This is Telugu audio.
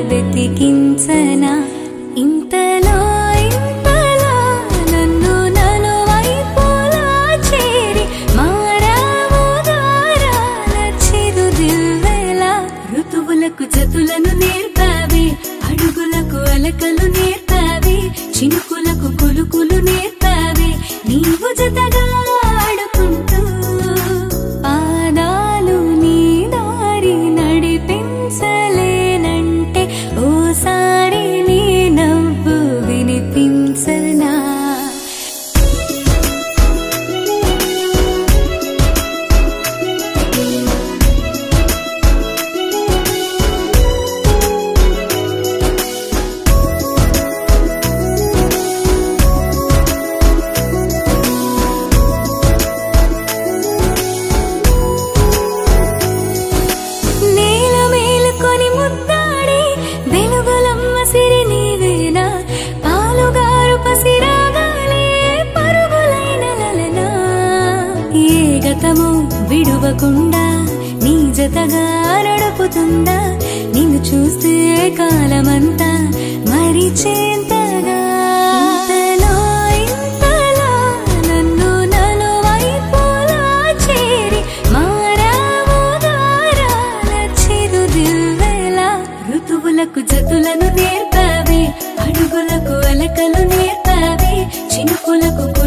వెతికించనా ఇంతలో ఇంతలో నన్ను నలువైపులా చేరి మారావు దారాల చిరుదివ్వెలా ఋతువులకు జతులను నేర్పావి అడుగులకు అలకలు నేర్పావి చినుకులకు కులుకులు నేర్పావి నీవు జతగా ఆడుకుంటూ పాదాలు నీ దారి నడిపించలేనంటే ఓసారి నీ నవ్వు వినిపించనా నేల మేలుకొని ముద్దాడి వెలుగులమ్మ సిరి నీవేనా పాలుగారు పసిరాగాలే పరుగులైన లలనా ఏ గతము విడువకుండా నీ జతగా నడుపుతుందా నిన్ను చూస్తే కాలమంతా మరిచేంతగా ఇంతలో ఇంతలో నన్ను నలువైపులా చేరి మారావు దారాల చిరుదివ్వెలా ఋతువులకు జతులను నేర్పావి అడుగులకు అలకలు నేర్పావి చినుకులకు